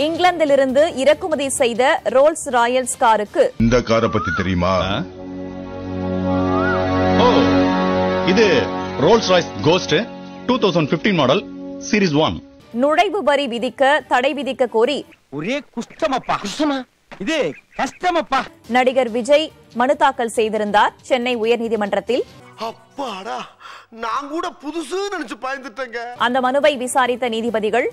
இங்கிலாந்திலிருந்து இறக்குமதி செய்த Rolle's Royals காருக்கு இந்த காரை பத்தி தெரியுமா ஓ இது Rolls Royce Ghost two thousand fifteen model series one நுழைவு வரி விதிக்க தடை விதிக்க கோரி ஒரே குஷ்டமப்பா குஷ்டமா இது கஷ்டமப்பா நடிகர் விஜய் மனு தாக்கல் செய்திருந்தார் சென்னை உயர்நீதிமன்றத்தில் அப்பாடா நான் கூட புதுசு நினைச்சு பயந்துட்டேங்க அந்த மனுவை விசாரித்த நீதிபதிகள்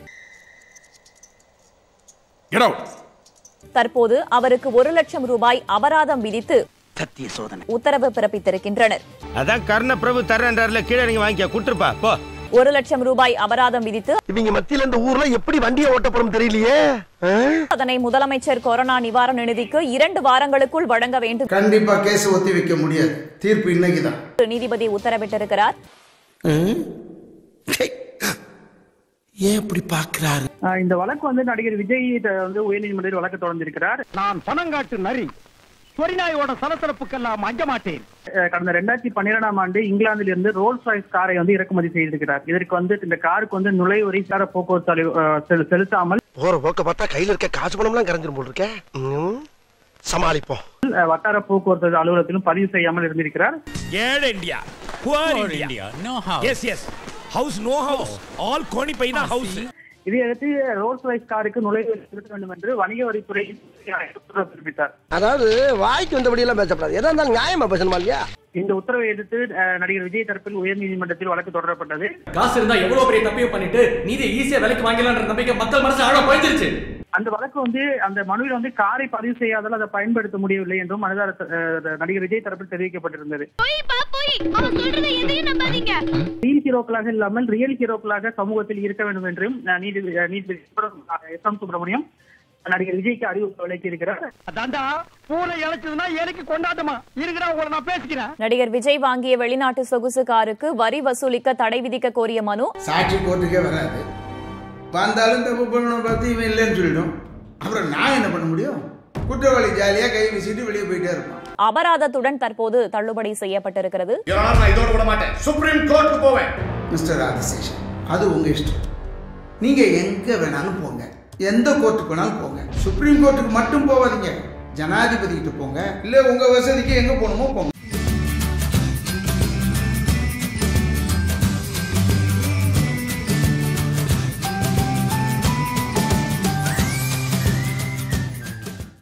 தற்போது அவருக்கு ஒரு லட்சம் ரூபாய் அபராதம் விதித்து சத்திய சோதனை உத்தரவு பிறப்பித்திருக்கின்றனர் அதான் கர்ண பிரபு தர்றன்றார்ல கீழே நீங்க வாங்கிக்க குட்டுருப்பா போ ஒரு லட்சம் ரூபாய் அபராதம் விதித்து இவங்க மத்தியில இந்த ஊர்ல எப்படி வண்டியை ஓட்ட போறோம் தெரியலையே ஆ? அதனை முதலமைச்சர் கொரோனா நிவாரண நிதிக்கு இரண்டு வாரங்களுக்குள் வழங்க வேண்டும் கண்டிப்பா கேஸ் ஒத்தி வைக்க முடியாது தீர்ப்பு இன்னைக்கு தான் என்று நீதிபதி உத்தரவிட்டிருக்கிறார் ஏன் இப்படி பாக்குறாரு ஆஹ் இந்த வழக்கு வந்து நடிகர் விஜய் த- வந்து உயர்நீதிமன்றத்தில் வழக்கு தொடர்ந்திருக்கிறார் நான் பணங்காட்டு நரி சொரிநாயோட சலசலப்புக்கெல்லாம் அஞ்ச மாட்டேன் ஆஹ் கடந்த ரெண்டாயிரத்தி பன்னிரெண்டாம் ஆண்டு இங்கிலாந்தில் இருந்து ரோல்ஸ் ராய்ஸ் காரை வந்து இறக்குமதி செய்திருக்கிறார் இதற்கு வந்து இந்த காருக்கு வந்து நுழைவுவரி சார போக்குவரத்து அலு- ஆஹ் செலு- செலுத்தாமல் போற போக்க பார்த்தா கையில இருக்க காசு பணம்லாம் கரைஞ்சிரும் போல் இருக்க ம், சமாளிப்போம் ஆஹ் வட்டார போக்குவரத்து அலுவலகத்திலும் பதிவு செய்யாமல் இருந்திருக்கிறார் ஏழு India poor India no house S S house no house all கோணி பைனா ஹவுஸ் இதையடுத்து ரோல்ஸ் ராய்ஸ் காருக்கு நுழைவுவரி செலுத்த வேண்டும் என்று வணிக வரித்துறை உத்தரவு பிறப்பித்தார் அதாவது வாய்க்கு வந்தபடி எல்லாம் பேசப்படாது எதா இருந்தாலும் நியாயமா பேசணுமா இல்லையா இந்த உத்தரவை எதிர்த்து ஆஹ் நடிகர் விஜய் தரப்பில் உயர்நீதிமன்றத்தில் வழக்கு தொடரப்பட்டது காசு இருந்தா எவ்வளவு பெரிய தப்பையும் பண்ணிட்டு நீதி ஈஸியா விலைக்கு வாங்கலாம்ன்ற நம்பிக்கை மக்கள் மனசு ஆழ போயிடுச்சு அந்த வழக்கு வந்து அந்த மனுவில் வந்து காரை பதிவு செய்யாதால் அதை பயன்படுத்த முடியவில்லை என்றும் மனுதார அஹ், நடிகர் விஜய் தரப்பில் தெரிவிக்கப்பட்டிருந்தது ரியல் ஹீரோக்களாக இல்லாமல் ரியல் ஹீரோக்களாக சமூகத்தில் இருக்க வேண்டும் என்றும் அஹ், நீதிபதி அஹ், நீதிபதி சுப்ர- எஸ் எம் சுப்பிரமணியம் நடிகர் விஜய்க்கு அறிவிப்பு விளக்கி இருக்கிறார் அதான்டா பூனை இழைச்சதுன்னா எனக்கு கொண்டாட்டமா இருக்கிறா உங்களை நான் பேசிக்கிறேன் நடிகர் விஜய் வாங்கிய வெளிநாட்டு சொகுசு காருக்கு வரி வசூலிக்க தடை விதிக்க கோரிய மனு சாட்சி கோர்ட்டுக்கே வராது வந்தாலும் தப்பு பண்ணணும் பார்த்து இவன் இல்லைன்னு சொல்லிடும் அப்புறம் நான் என்ன பண்ண முடியும் குற்றவாளி ஜாலியா கை வீசிட்டு வெளியே போயிட்டே இருப்பான் அபராதத்துடன் தற்போது தள்ளுபடி செய்யப்பட்டிருக்கிறது இதோட விட மாட்டேன் சுப்ரீம் கோர்ட்டு போவேன் மிஸ்டர் ஆதிசேஷன் அது உங்க இஷ்டம் நீங்க எங்க வேணாலும் போங்க எந்த கோர்ட்டுக்கு வேணாலும் போங்க சுப்ரீம் கோர்ட்டுக்கு மட்டும் போவாதீங்க ஜனாதிபதி கிட்ட போங்க இல்ல உங்க வசதிக்கு எங்க போகணுமோ போங்க